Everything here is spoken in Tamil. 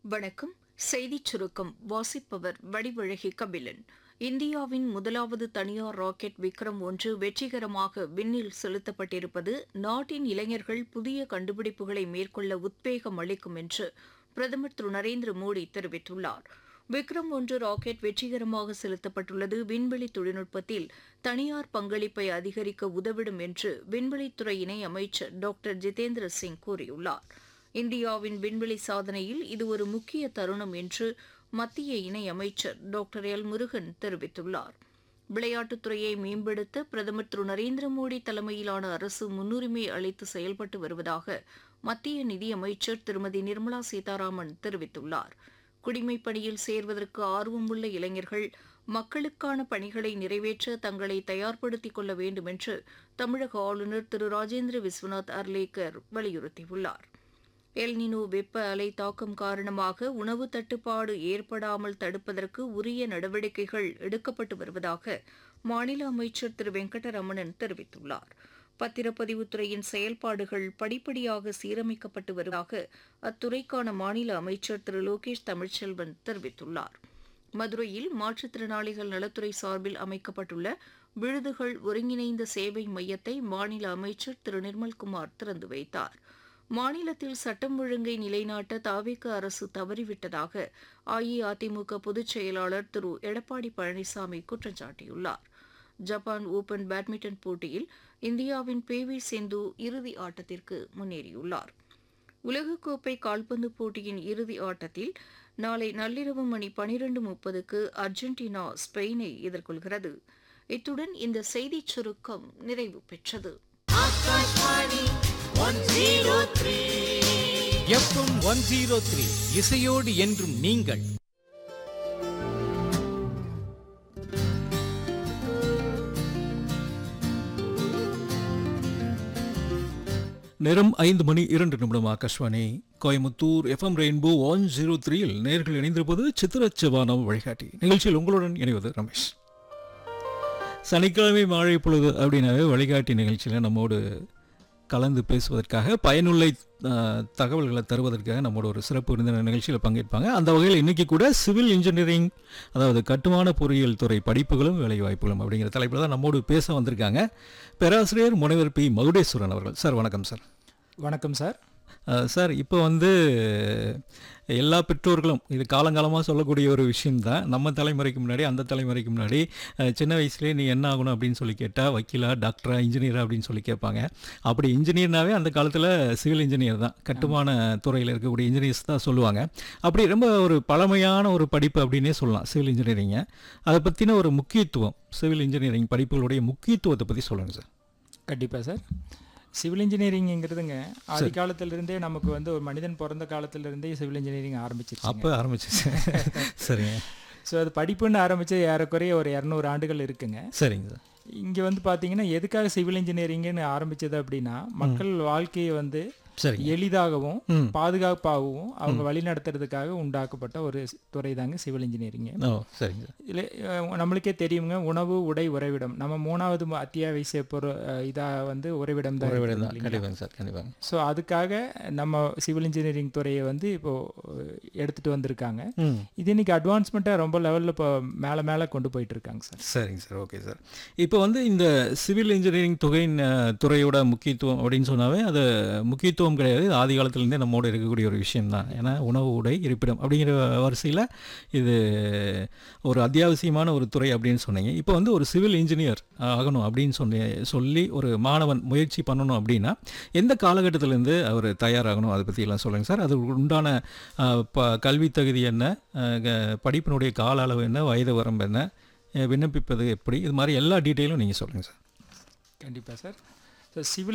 வணக்கம் செய்திச் சுருக்கம் வாசிப்பவர் வடிவழகி கபிலன் இந்தியாவின் முதலாவது தனியார் ராக்கெட் விக்ரம் ஒன்று வெற்றிகரமாக விண்ணில் செலுத்தப்பட்டிருப்பது நாட்டின் இளைஞர்கள் புதிய கண்டுபிடிப்புகளை மேற்கொள்ள உத்வேகம் அளிக்கும் என்று பிரதமர் திரு நரேந்திர மோடி தெரிவித்துள்ளார் விக்ரம் ஒன்று ராக்கெட் வெற்றிகரமாக செலுத்தப்பட்டுள்ளது விண்வெளி தொழில்நுட்பத்தில் தனியார் பங்களிப்பை அதிகரிக்க உதவிடும் என்று விண்வெளித்துறை இணை அமைச்சர் டாக்டர் ஜிதேந்திர சிங் கூறியுள்ளார் இந்தியாவின் விண்வெளி சாதனையில் இது ஒரு முக்கிய தருணம் என்று மத்திய இணையமைச்சர் டாக்டர் எல் முருகன் தெரிவித்துள்ளார் விளையாட்டுத்துறையை மேம்படுத்த பிரதமர் திரு நரேந்திர மோடி தலைமையிலான அரசு முன்னுரிமை அளித்து செயல்பட்டு வருவதாக மத்திய நிதியமைச்சர் திருமதி நிர்மலா சீதாராமன் தெரிவித்துள்ளார் குடிமைப் பணியில் சேர்வதற்கு ஆர்வமுள்ள இளைஞர்கள் மக்களுக்கான பணிகளை நிறைவேற்ற தங்களை தயார்படுத்திக் கொள்ள வேண்டும் என்று தமிழக ஆளுநர் திரு ராஜேந்திர விஸ்வநாத் அர்லேக்கர் வலியுறுத்தியுள்ளார் எல்னினோ வெப்ப அலை தாக்கம் காரணமாக உணவு தட்டுப்பாடு ஏற்படாமல் தடுப்பதற்கு உரிய நடவடிக்கைகள் எடுக்கப்பட்டு வருவதாக மாநில அமைச்சர் திரு வெங்கடரமணன் தெரிவித்துள்ளார் பத்திரப்பதிவுத்துறையின் செயல்பாடுகள் படிப்படியாக சீரமைக்கப்பட்டு வருவதாக அத்துறைக்கான மாநில அமைச்சர் திரு லோகேஷ் தமிழ்ச்செல்வன் தெரிவித்துள்ளார் மதுரையில் மாற்றுத்திறனாளிகள் நலத்துறை சார்பில் அமைக்கப்பட்டுள்ள விழுதுகள் ஒருங்கிணைந்த சேவை மையத்தை மாநில அமைச்சர் திரு நிர்மல்குமார் திறந்து வைத்தார் மாநிலத்தில் சட்டம் ஒழுங்கை நிலைநாட்ட தாவேக அரசு தவறிவிட்டதாக அஇஅதிமுக பொதுச் செயலாளர் திரு எடப்பாடி பழனிசாமி குற்றம் சாட்டியுள்ளார் ஜப்பான் ஓபன் பேட்மிண்டன் போட்டியில் இந்தியாவின் பி வி சிந்து இறுதி ஆட்டத்திற்கு முன்னேறியுள்ளார் உலகக்கோப்பை கால்பந்து போட்டியின் இறுதி ஆட்டத்தில் நாளை நள்ளிரவு மணி பனிரெண்டு முப்பதுக்கு அர்ஜென்டினா ஸ்பெயினை எதிர்கொள்கிறது இத்துடன் இந்த செய்திச் சுருக்கம் நிறைவு பெற்றது எஃப்எம் ஒன் ஜீரோ த்ரீ இசையோடு என்றும் நீங்கள் நேரம் ஐந்து மணி இரண்டு நிமிடம் Akashvani Coimbatore FM rainbow one zero த்ரீயில் நேர்கள் இணைந்திருப்பது சித்திரச்சவானம் வழிகாட்டி நிகழ்ச்சியில் உங்களுடன் இணைவது ரமேஷ் சனிக்கிழமை மழை பொழுது அப்படின்னாவே வழிகாட்டி நிகழ்ச்சியில் நம்மோடு கலந்து பேசுவதற்காக பயனுள்ள அஹ், தகவல்களை தருவதற்காக நம்மோட ஒரு சிறப்பு விருந்தினர் நிகழ்ச்சியில் பங்கேற்பாங்க அந்த வகையில் இன்றைக்கி கூட சிவில் இன்ஜினியரிங் அதாவது கட்டுமான பொறியியல் துறை படிப்புகளும் வேலைவாய்ப்புகளும் அப்படிங்கிற தலைப்பில் தான் நம்மோடு பேச வந்திருக்காங்க பேராசிரியர் முனைவர் பி மகுடேஸ்வரன் அவர்கள் சார் வணக்கம் சார் வணக்கம் சார் அஹ் சார் இப்போ வந்து எல்லா பெற்றோர்களும் இது காலங்காலமாக சொல்லக்கூடிய ஒரு விஷயம்தான் நம்ம தலைமுறைக்கு முன்னாடி அந்த தலைமுறைக்கு முன்னாடி அஹ், சின்ன வயசுலேயே நீ என்ன ஆகணும் அப்படின்னு சொல்லி கேட்டால் வக்கீலா டாக்டரா இன்ஜினியரா அப்படின்னு சொல்லி கேட்பாங்க அப்படி இன்ஜினியர்னாவே அந்த காலத்தில் சிவில் இன்ஜினியர் தான் கட்டுமான துறையில் இருக்கக்கூடிய இன்ஜினியர்ஸ் தான் சொல்லுவாங்க அப்படி ரொம்ப ஒரு பழமையான ஒரு படிப்பு அப்படின்னே சொல்லலாம் சிவில் இன்ஜினியரிங்கை அதை பற்றின ஒரு முக்கியத்துவம் சிவில் இன்ஜினியரிங் படிப்புகளுடைய முக்கியத்துவத்தை பற்றி சொல்லுங்கள் சார் கண்டிப்பாக சார் சிவில் இன்ஜினியரிங்கிறதுங்க ஆதி காலத்திலிருந்தே நமக்கு வந்து ஒரு மனிதன் பிறந்த காலத்திலிருந்தே சிவில் இன்ஜினியரிங் ஆரம்பிச்சிருச்சு அப்போ ஆரம்பிச்சிச்சு சரிங்க ஸோ அது படிப்புன்னு ஆரம்பித்து ஏறக்குறைய ஒரு இரநூறு ஆண்டுகள் இருக்குங்க சரிங்க சார் இங்கே வந்து பார்த்தீங்கன்னா எதுக்காக சிவில் இன்ஜினியரிங்னு ஆரம்பிச்சது அப்படின்னா மக்கள் வாழ்க்கையை வந்து சரிங்க எளிதாகவும் ம். பாதுகாப்பாகவும் அவங்க வழி நடத்துறதுக்காக உண்டாக்கப்பட்ட ஒரு துறை தாங்க சிவில் இன்ஜினியரிங் ஓ சரிங்க சார் இல்லை அஹ், நம்மளுக்கே தெரியுங்க உணவு உடை உறைவிடம் நம்ம மூணாவது மு- அத்தியாவசிய பொருள் இதாக வந்து உறைவிடம் தான் உறவிடம் இருக்குது தான் இல்லைங்களா? கண்டிப்பாங்க சார் கண்டிப்பாங்க ஸோ அதுக்காக நம்ம சிவில் இன்ஜினியரிங் துறையை வந்து இப்போது எடுத்துகிட்டு வந்திருக்காங்க ம் இது இன்னைக்கு அட்வான்ஸ்மெண்ட்டாக ரொம்ப லெவலில் இப்போ மேலே மேலே கொண்டு போயிட்டு இருக்காங்க சார் சரிங்க சார் ஓகே சார் இப்போ வந்து இந்த சிவில் இன்ஜினியரிங் தொகையின் அஹ், துறையோட முக்கியத்துவம் அப்படின்னு சொன்னாவே அது முக்கியத்துவம் கிடையாது இது ஆதி காலத்துலேருந்தே நம்மோட இருக்கக்கூடிய ஒரு விஷயம் தான் ஏன்னா உணவு உடை இருப்பிடம் அப்படிங்கிற வரிசையில் இது ஒரு அத்தியாவசியமான ஒரு துறை அப்படின்னு சொன்னீங்க இப்போ வந்து ஒரு சிவில் இன்ஜினியர் ஆகணும் அப்படின்னு சொல்லி சொல்லி ஒரு மாணவன் முயற்சி பண்ணணும் அப்படின்னா எந்த காலகட்டத்திலேருந்து அவர் தயாராகணும் அதை பற்றி எல்லாம் சொல்லுங்கள் சார் அது உண்டான அஹ், ப கல்வி தகுதி என்ன அஹ், க- படிப்பினுடைய கால அளவு என்ன வயது வரம்பு என்ன அஹ், விண்ணப்பிப்பது எப்படி இது மாதிரி எல்லா டீட்டெயிலும் நீங்கள் சொல்லுங்கள் சார் கண்டிப்பாக சார் ஸோ சிவில்